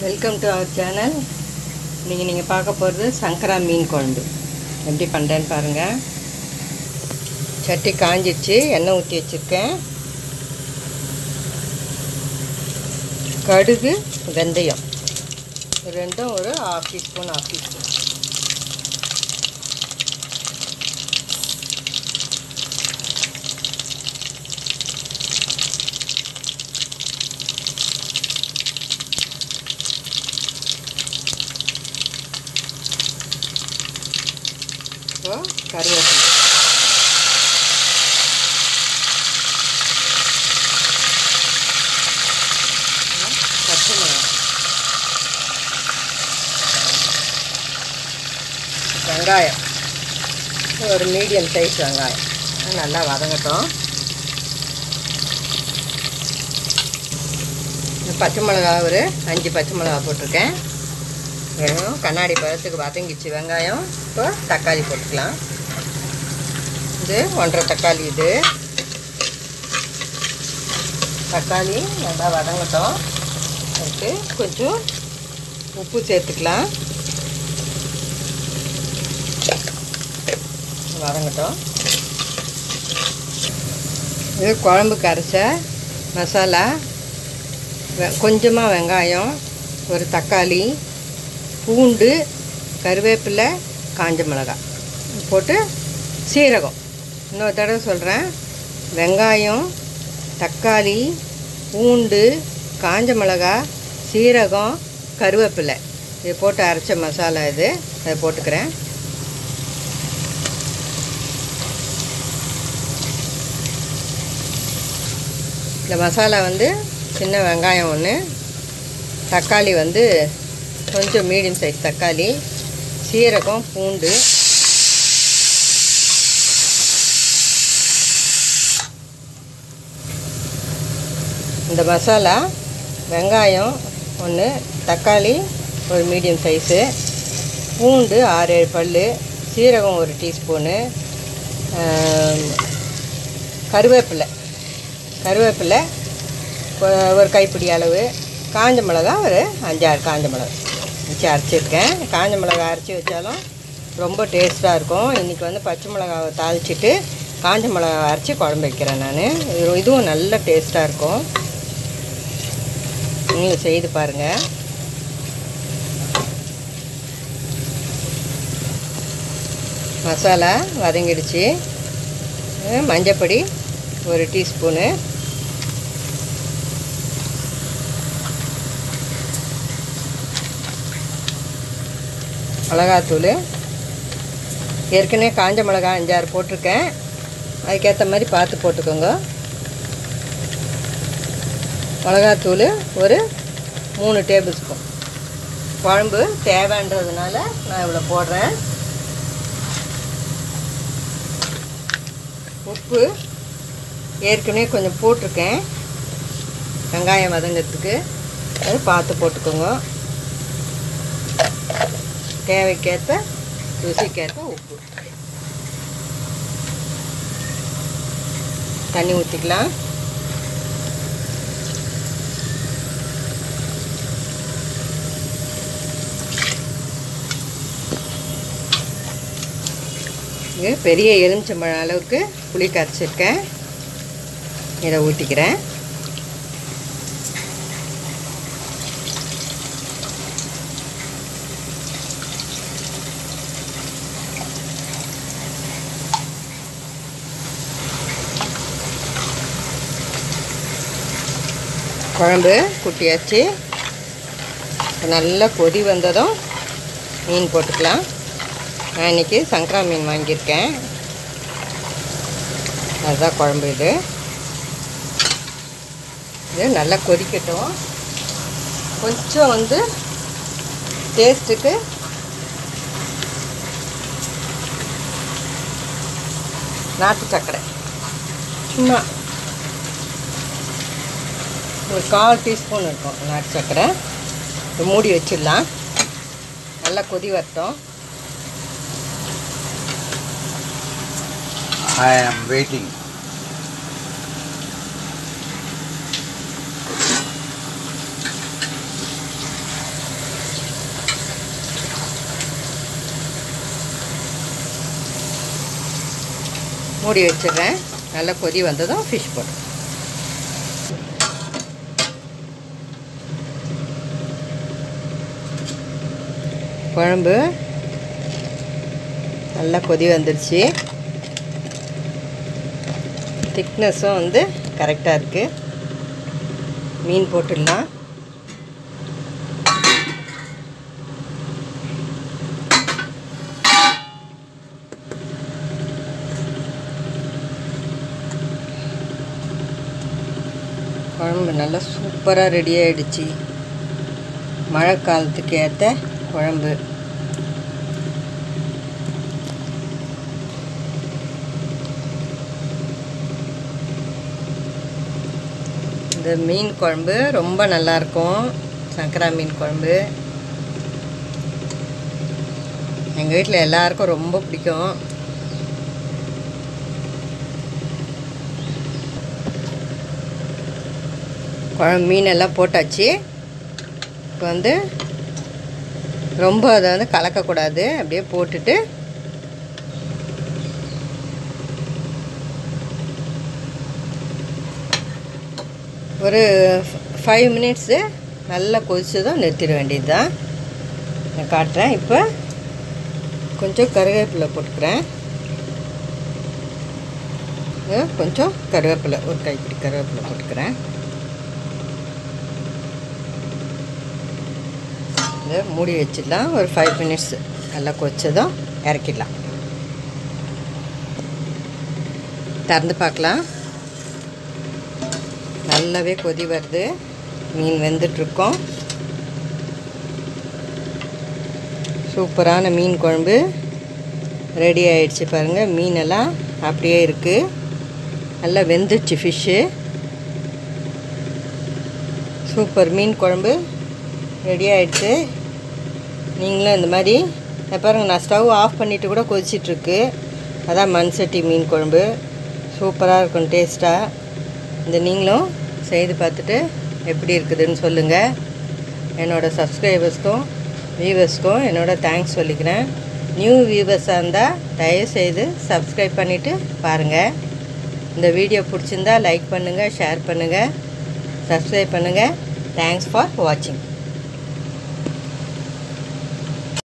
Welcome to our channel இன்றைக்கி நீங்கள் பார்க்க போகிறது சங்கரா மீன் குழம்பு எப்படி பண்ணுறேன்னு பாருங்கள் சட்டி காஞ்சிடுச்சு எண்ணெய் ஊற்றி வச்சுருக்கேன் கடுகு வெந்தயம் இது ரெண்டும் ஒரு ஹாஃப் டீஸ்பூன் ஹாஃப் டீஸ்பூன் இப்போ கருவேப்பிலை பச்சை மிளகாய் வெங்காயம் ஒரு மீடியம் சைஸ் வெங்காயம் நல்லா வதங்கட்டும் பச்சை மிளகா ஒரு அஞ்சு பச்சை மிளகா போட்டிருக்கேன் வெறும் கண்ணாடி பழத்துக்கு வதங்கிச்சு வெங்காயம் இப்போ தக்காளி போட்டுக்கலாம் இது ஒன்றரை தக்காளி இது தக்காளி நல்லா வதங்கட்டும் அதுக்கு கொஞ்சம் உப்பு சேர்த்துக்கலாம் வதங்கட்டும் இது குழம்புக்கு அரைச்ச மசாலா வெ- கொஞ்சமாக வெங்காயம் ஒரு தக்காளி பூண்டு கருவேப்பிலை காஞ்ச மிளகாய் போட்டு சீரகம் இன்னொரு தடவை சொல்கிறேன் வெங்காயம் தக்காளி பூண்டு காஞ்ச மிளகாய் சீரகம் கருவேப்பிலை இது போட்டு அரைச்ச மசாலா இது அதை போட்டுக்கிறேன் இந்த மசாலா வந்து சின்ன வெங்காயம் ஒன்று தக்காளி வந்து கொஞ்சம் மீடியம் சைஸ் தக்காளி சீரகம் பூண்டு இந்த மசாலா வெங்காயம் ஒன்று தக்காளி ஒரு மீடியம் சைஸு பூண்டு ஆறு ஏழு பல் சீரகம் ஒரு டீஸ்பூனு கருவேப்பிலை கருவேப்பிலை கொ- ஒரு கைப்பிடி அளவு காஞ்ச மிளகா ஒரு அஞ்சாறு காஞ்ச மிளகா வச்சு அரைச்சிருக்கேன் காஞ்ச மிளகா அரைச்சி வச்சாலும் ரொம்ப டேஸ்ட்டாக இருக்கும் இன்றைக்கி வந்து பச்சை மிளகாவை தாளிச்சிட்டு காஞ்ச மிளகா அரைச்சி குழம்பு வைக்கிறேன் நான் இது இதுவும் நல்ல டேஸ்ட்டாக இருக்கும் நீங்களும் செய்து பாருங்கள் மசாலா வதங்கிடுச்சு அஹ் மஞ்சப்பொடி ஒரு டீஸ்பூனு மிளகாத்தூள் ஏற்கனவே காஞ்ச மிளகா அஞ்சாறு போட்டிருக்கேன் அதுக்கேற்ற மாதிரி பார்த்து போட்டுக்கோங்க மிளகாத்தூள் ஒரு மூணு டேபிள் ஸ்பூன் குழம்பு தேவைன்றதுனால நான் இவ்வளோ போடுறேன் உப்பு ஏற்கனவே கொஞ்சம் போட்டிருக்கேன் வெங்காயம் வதங்கிறதுக்கு அது பார்த்து போட்டுக்கோங்க தேவைக்கேற்ற ருசிக்கேற்ற உப்பு தண்ணி ஊற்றிக்கலாம் இது பெரிய எலுமிச்சம்பழம் அளவுக்கு புளி கரைச்சிருக்கேன் இதை ஊற்றிக்கிறேன் குழம்பு குட்டியாச்சு இப்ப நல்லா கொதி வந்ததும் மீன் போட்டுக்கலாம் நான் இன்றைக்கி சங்கரா மீன் வாங்கியிருக்கேன் அதுதான் குழம்பு இது இது நல்லா கொதிக்கட்டும் கொஞ்சம் வந்து டேஸ்ட்டுக்கு நாட்டு சர்க்கரை சும்மா ஒரு கால் டீஸ்பூன் இருக்கும் நாட்டு சர்க்கரை இதை மூடி வச்சிடலாம் நல்லா கொதி வரட்டும் I am waiting. மூடி வச்சிடுறேன் நல்லா கொதி வந்ததும் ஃபிஷ் போட்டு குழம்பு நல்லா கொதி வந்துடுச்சு திக்னஸும் வந்து கரெக்டாக இருக்குது மீன் போட்டுடலாம் குழம்பு நல்லா சூப்பராக ரெடி ஆகிடுச்சு மழை காலத்துக்கு ஏற்ற குழம்பு இந்த மீன் குழம்பு ரொம்ப நல்லாயிருக்கும் சங்கரா மீன் குழம்பு எங்கள் வீட்டில் எல்லாருக்கும் ரொம்ப பிடிக்கும் குழம்பு மீனெல்லாம் போட்டாச்சு இப்போ வந்து ரொம்ப அதை வந்து கலக்கக்கூடாது அப்படியே போட்டுட்டு ஒரு ஃபைவ் மினிட்ஸு நல்லா கொதிச்சதும் நிறுத்திட வேண்டியது தான் நான் காட்டுறேன் இப்போ கொஞ்சம் கருவேப்பிலை போட்டுக்கிறேன் இது கொஞ்சம் கருவேப்பிலை ஒரு கைப்பிடி கருவேப்பிலை போட்டுக்கிறேன் இதை மூடி வச்சிடலாம் ஒரு ஃபைவ் மினிட்ஸ் நல்லா கொச்சதும் இறக்கிடலாம் திறந்து பார்க்கலாம் நல்லாவே கொதி வருது மீன் வெந்துட்ருக்கோம் சூப்பரான மீன் குழம்பு ரெடி ஆயிடுச்சு பாருங்கள் மீனெல்லாம் அப்படியே இருக்குது நல்லா வெந்துடுச்சு ஃபிஷ்ஷு சூப்பர் மீன் குழம்பு ரெடி ஆயிடுச்சு நீங்களும் இந்த மாதிரி இதை பாருங்கள் நான் ஸ்டவ் ஆஃப் பண்ணிவிட்டு கூட கொதிச்சிட்ருக்கு அதான் மண் சட்டி மீன் குழம்பு சூப்பராக இருக்கும் டேஸ்ட்டாக இந்த நீங்களும் செய்து பார்த்துட்டு எப்படி இருக்குதுன்னு சொல்லுங்கள் என்னோடய சப்ஸ்கிரைபர்ஸ்க்கும் வியூவர்ஸ்க்கும் என்னோட தேங்க்ஸ் சொல்லிக்கிறேன் நியூ வியூவர்ஸாக இருந்தால் தயவுசெய்து சப்ஸ்கிரைப் பண்ணிவிட்டு பாருங்கள் இந்த வீடியோ பிடிச்சிருந்தா லைக் பண்ணுங்கள் ஷேர் பண்ணுங்கள் சப்ஸ்கிரைப் பண்ணுங்கள் தேங்க்ஸ் ஃபார் வாட்சிங்